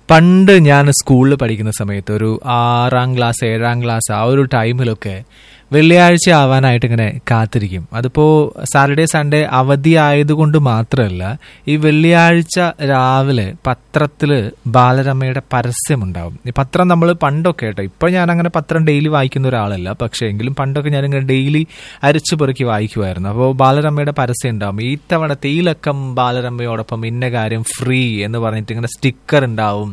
പണ്ട് ഞാൻ സ്കൂളിൽ പഠിക്കുന്ന സമയത്ത് ഒരു ആറാം ക്ലാസ് ഏഴാം ക്ലാസ് ആ ഒരു ടൈമിലൊക്കെ വെള്ളിയാഴ്ച ആവാനായിട്ട് ഇങ്ങനെ കാത്തിരിക്കും അതിപ്പോ സാറ്റർഡേ സൺഡേ അവധി ആയതുകൊണ്ട് മാത്രമല്ല ഈ വെള്ളിയാഴ്ച രാവിലെ പത്രത്തില് ബാലരമയുടെ പരസ്യമുണ്ടാവും ഈ പത്രം നമ്മൾ പണ്ടൊക്കെ കേട്ടോ ഇപ്പൊ ഞാൻ അങ്ങനെ പത്രം ഡെയിലി വായിക്കുന്ന ഒരാളല്ല പക്ഷേ എങ്കിലും പണ്ടൊക്കെ ഞാൻ ഇങ്ങനെ ഡെയിലി അരച്ചു പെറുക്കി വായിക്കുമായിരുന്നു അപ്പോൾ ബാലരമയുടെ പരസ്യം ഉണ്ടാവും ഈ തവണത്തെ ഈ ലക്കം ബാലരമയോടൊപ്പം ഇന്ന കാര്യം ഫ്രീ എന്ന് പറഞ്ഞിട്ട് ഇങ്ങനെ സ്റ്റിക്കർ ഉണ്ടാവും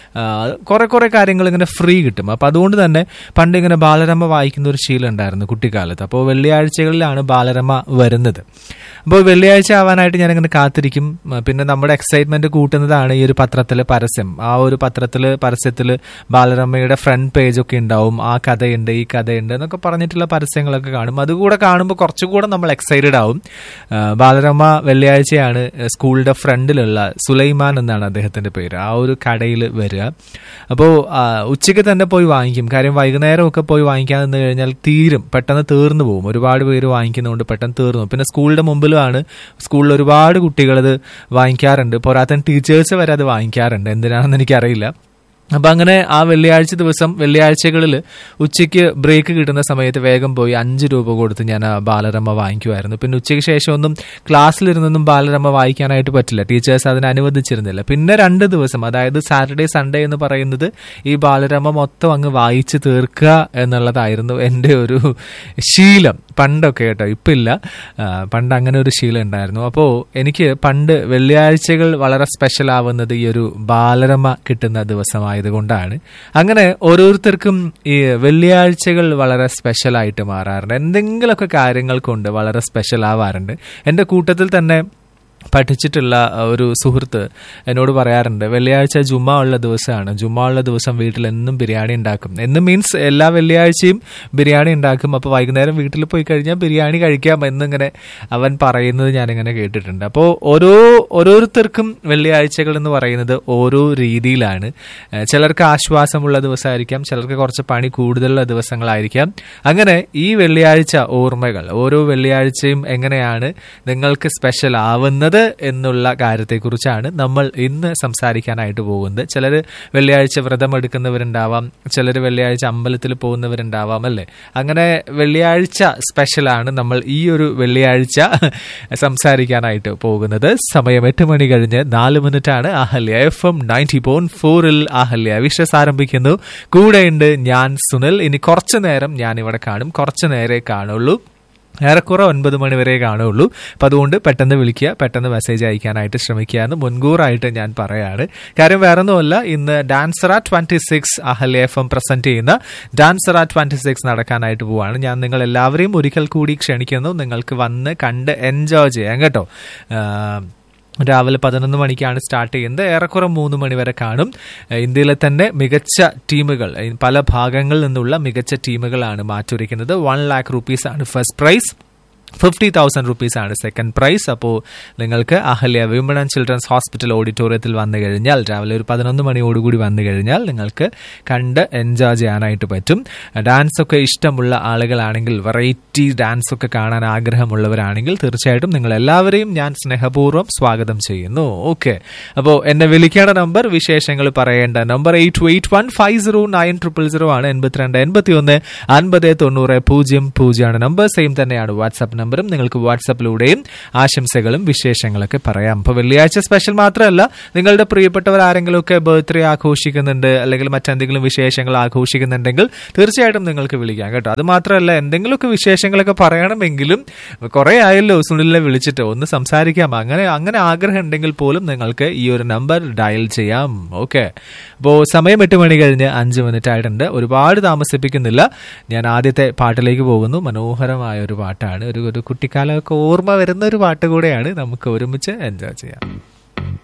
കുറെ കുറെ കാര്യങ്ങൾ ഇങ്ങനെ ഫ്രീ കിട്ടും അപ്പൊ അതുകൊണ്ട് തന്നെ പണ്ട് ഇങ്ങനെ ബാലരമ വായിക്കുന്ന ഒരു ശീലം ഉണ്ടായിരുന്നു കുട്ടിക്കാലത്ത് അപ്പോൾ വെള്ളിയാഴ്ചകളിലാണ് ബാലരമ വരുന്നത് അപ്പോൾ വെള്ളിയാഴ്ച ആവാനായിട്ട് ഞാനിങ്ങനെ കാത്തിരിക്കും ഉം, പിന്നെ നമ്മുടെ എക്സൈറ്റ്മെന്റ് കൂട്ടുന്നതാണ് ഈ ഒരു പത്രത്തിലെ പരസ്യം ആ ഒരു പത്രത്തില് പരസ്യത്തിൽ ബാലരമയുടെ ഫ്രണ്ട് പേജ് ഒക്കെ ഉണ്ടാവും ആ കഥയുണ്ട് ഈ കഥയുണ്ട് എന്നൊക്കെ പറഞ്ഞിട്ടുള്ള പരസ്യങ്ങളൊക്കെ കാണും അതുകൂടെ കാണുമ്പോൾ കുറച്ചുകൂടെ നമ്മൾ എക്സൈറ്റഡ് ആവും ആ, ബാലരമ വെള്ളിയാഴ്ചയാണ് സ്കൂളിന്റെ ഫ്രണ്ടിലുള്ള സുലൈമാൻ എന്നാണ് അദ്ദേഹത്തിന്റെ പേര് ആ ഒരു കടയിൽ വരിക അപ്പോൾ ഉച്ചയ്ക്ക് തന്നെ പോയി വാങ്ങിക്കും കാര്യം വൈകുന്നേരം ഒക്കെ പോയി വാങ്ങിക്കാൻ നിന്ന് കഴിഞ്ഞാൽ തീരും പെട്ടെന്ന് തീർന്നു പോകും ഒരുപാട് പേര് വാങ്ങിക്കുന്നതുകൊണ്ട് പെട്ടെന്ന് തീർന്നു പോകും. പിന്നെ സ്കൂളിന്റെ മുമ്പിലുമാണ് സ്കൂളിൽ ഒരുപാട് കുട്ടികൾ ഇത് വാങ്ങിക്കാറുണ്ട് പോരാത്തൻ ടീച്ചേഴ്സ് വരെ അത് വാങ്ങിക്കാറുണ്ട് എന്തിനാണെന്ന് എനിക്കറിയില്ല അപ്പൊ അങ്ങനെ ആ വെള്ളിയാഴ്ച ദിവസം വെള്ളിയാഴ്ചകളിൽ ഉച്ചയ്ക്ക് ബ്രേക്ക് കിട്ടുന്ന സമയത്ത് വേഗം പോയി അഞ്ച് രൂപ കൊടുത്ത് ഞാൻ ആ ബാലരമ വാങ്ങിക്കുമായിരുന്നു പിന്നെ ഉച്ചയ്ക്ക് ശേഷം ഒന്നും ക്ലാസ്സിലിരുന്നൊന്നും ബാലരമ വായിക്കാനായിട്ട് പറ്റില്ല ടീച്ചേഴ്സ് അതിന് അനുവദിച്ചിരുന്നില്ല പിന്നെ രണ്ട് ദിവസം അതായത് സാറ്റർഡേ സൺഡേ എന്ന് പറയുന്നത് ഈ ബാലരമ മൊത്തം അങ്ങ് വായിച്ച് തീർക്കുക എന്നുള്ളതായിരുന്നു എൻ്റെ ഒരു ശീലം പണ്ടൊക്കെ കേട്ടോ ഇപ്പം ഇല്ല ആ, പണ്ട് അങ്ങനെ ഒരു ശീലം ഉണ്ടായിരുന്നു അപ്പോൾ എനിക്ക് പണ്ട് വെള്ളിയാഴ്ചകൾ വളരെ സ്പെഷ്യൽ ആവുന്നത് ഈ ഒരു ബാലരമ കിട്ടുന്ന ദിവസമായതുകൊണ്ടാണ് അങ്ങനെ ഓരോരുത്തർക്കും ഈ വെള്ളിയാഴ്ചകൾ വളരെ സ്പെഷ്യൽ ആയിട്ട് മാറാറുണ്ട് എന്തെങ്കിലുമൊക്കെ കാര്യങ്ങൾ കൊണ്ട് വളരെ സ്പെഷ്യൽ ആവാറുണ്ട് എൻ്റെ കൂട്ടത്തിൽ തന്നെ പഠിച്ചിട്ടുള്ള ഒരു സുഹൃത്ത് എന്നോട് പറയാറുണ്ട് വെള്ളിയാഴ്ച ജുമ ഉള്ള ദിവസമാണ് ജുമ ഉള്ള ദിവസം വീട്ടിൽ എന്നും ബിരിയാണി ഉണ്ടാക്കും എന്നും മീൻസ് എല്ലാ വെള്ളിയാഴ്ചയും ബിരിയാണി ഉണ്ടാക്കും അപ്പോൾ വൈകുന്നേരം വീട്ടിൽ പോയി കഴിഞ്ഞാൽ ബിരിയാണി കഴിക്കാം എന്നിങ്ങനെ അവൻ പറയുന്നത് ഞാനിങ്ങനെ കേട്ടിട്ടുണ്ട് അപ്പോൾ ഓരോ ഓരോരുത്തർക്കും വെള്ളിയാഴ്ചകൾ എന്ന് പറയുന്നത് ഓരോ രീതിയിലാണ് ഏഹ് ചിലർക്ക് ആശ്വാസമുള്ള ദിവസമായിരിക്കാം ചിലർക്ക് കുറച്ച് പണി കൂടുതലുള്ള ദിവസങ്ങളായിരിക്കാം അങ്ങനെ ഈ വെള്ളിയാഴ്ച ഓർമ്മകൾ ഓരോ വെള്ളിയാഴ്ചയും എങ്ങനെയാണ് നിങ്ങൾക്ക് സ്പെഷ്യൽ ആവുന്നത് എന്നുള്ള കാര്യത്തെക്കുറിച്ചാണ് നമ്മൾ ഇന്ന് സംസാരിക്കാനായിട്ട് പോകുന്നത് ചിലർ വെള്ളിയാഴ്ച വ്രതം എടുക്കുന്നവരുണ്ടാവാം ചിലർ വെള്ളിയാഴ്ച അമ്പലത്തിൽ പോകുന്നവരുണ്ടാവാം അല്ലേ അങ്ങനെ വെള്ളിയാഴ്ച സ്പെഷ്യലാണ് നമ്മൾ ഈ ഒരു വെള്ളിയാഴ്ച സംസാരിക്കാനായിട്ട് പോകുന്നത് സമയം എട്ട് മണി കഴിഞ്ഞ് നാല് മിനിറ്റ് ആണ് Ahalya F M ninety point ഫോറിൽ അഹല്യ വിഷസ് ആരംഭിക്കുന്നു കൂടെയുണ്ട് ഞാൻ സുനിൽ ഇനി കുറച്ചു നേരം ഞാൻ ഇവിടെ കാണും കുറച്ചു നേരെ കാണുള്ളൂ ഏറെക്കുറെ ഒൻപത് മണി വരെ കാണുള്ളൂ അപ്പം അതുകൊണ്ട് പെട്ടെന്ന് വിളിക്കുക പെട്ടെന്ന് മെസ്സേജ് അയക്കാനായിട്ട് ശ്രമിക്കുക എന്ന് മുൻകൂറായിട്ട് ഞാൻ പറയാണ് കാര്യം വേറെ ഒന്നുമല്ല ഇന്ന് Dancera twenty six Ahalya F M present ചെയ്യുന്ന ഡാൻസറ ട്വന്റി സിക്സ് നടക്കാനായിട്ട് പോവാണ് ഞാൻ നിങ്ങൾ എല്ലാവരെയും ഒരിക്കൽ കൂടി ക്ഷണിക്കുന്നു നിങ്ങൾക്ക് വന്ന് കണ്ട് എൻജോയ് ചെയ്യാം കേട്ടോ ആ, രാവിലെ പതിനൊന്ന് മണിക്കാണ് സ്റ്റാർട്ട് ചെയ്യുന്നത് ഏറെക്കുറെ മൂന്ന് മണി വരെ കാണും ഏഹ് ഇന്ത്യയിലെ തന്നെ മികച്ച ടീമുകൾ ഏഹ് പല ഭാഗങ്ങളിൽ നിന്നുള്ള മികച്ച ടീമുകളാണ് മാറ്റുരയ്ക്കുന്നത് വൺ ലാക്ക് റുപ്പീസ് ആണ് first prize fifty thousand rupees ആണ് സെക്കൻഡ് പ്രൈസ് അപ്പോൾ നിങ്ങൾക്ക് Ahalya women and children's hospital ഓഡിറ്റോറിയത്തിൽ വന്നു കഴിഞ്ഞാൽ രാവിലെ ഒരു പതിനൊന്ന് മണിയോടുകൂടി വന്നു കഴിഞ്ഞാൽ നിങ്ങൾക്ക് കണ്ട് എൻജോയ് ചെയ്യാനായിട്ട് പറ്റും ഡാൻസ് ഒക്കെ ഇഷ്ടമുള്ള ആളുകളാണെങ്കിൽ വെറൈറ്റി ഡാൻസ് ഒക്കെ കാണാൻ ആഗ്രഹമുള്ളവരാണെങ്കിൽ തീർച്ചയായിട്ടും നിങ്ങൾ എല്ലാവരെയും ഞാൻ സ്നേഹപൂർവ്വം സ്വാഗതം ചെയ്യുന്നു ഓക്കെ അപ്പോൾ എന്നെ വിളിക്കേണ്ട നമ്പർ വിശേഷങ്ങൾ പറയേണ്ട number eight eight one five zero nine triple zero ആണ് എൺപത്തിരണ്ട് എൺപത്തി ഒന്ന് അൻപത് തൊണ്ണൂറ് പൂജ്യം പൂജ്യമാണ് നമ്പർ സെയിം തന്നെയാണ് വാട്സാപ്പ് നമ്പറും നിങ്ങൾക്ക് വാട്സാപ്പിലൂടെയും ആശംസകളും വിശേഷങ്ങളൊക്കെ പറയാം അപ്പോൾ വെള്ളിയാഴ്ച സ്പെഷ്യൽ മാത്രമല്ല നിങ്ങളുടെ പ്രിയപ്പെട്ടവർ ആരെങ്കിലും ഒക്കെ ബർത്ത്ഡേ ആഘോഷിക്കുന്നുണ്ട് അല്ലെങ്കിൽ മറ്റെന്തെങ്കിലും വിശേഷങ്ങൾ ആഘോഷിക്കുന്നുണ്ടെങ്കിൽ തീർച്ചയായിട്ടും നിങ്ങൾക്ക് വിളിക്കാം കേട്ടോ അത് മാത്രമല്ല എന്തെങ്കിലുമൊക്കെ വിശേഷങ്ങളൊക്കെ പറയണമെങ്കിലും കുറെ ആയല്ലോ സുനിലിനെ വിളിച്ചിട്ട് ഒന്ന് സംസാരിക്കാം അങ്ങനെ അങ്ങനെ ആഗ്രഹം ഉണ്ടെങ്കിൽ പോലും നിങ്ങൾക്ക് ഈ ഒരു നമ്പർ ഡയൽ ചെയ്യാം ഓക്കെ അപ്പോൾ സമയം എട്ട് മണി കഴിഞ്ഞ് അഞ്ച് മിനിറ്റ് ആയിട്ടുണ്ട് ഒരുപാട് താമസിപ്പിക്കുന്നില്ല ഞാൻ ആദ്യത്തെ പാട്ടിലേക്ക് പോകുന്നു മനോഹരമായ ഒരു പാട്ടാണ് ഒരു ഒരു കുട്ടിക്കാലമൊക്കെ ഓർമ്മ വരുന്ന ഒരു പാട്ട് കൂടെയാണ് നമുക്ക് ഒരുമിച്ച് എൻജോയ് ചെയ്യാം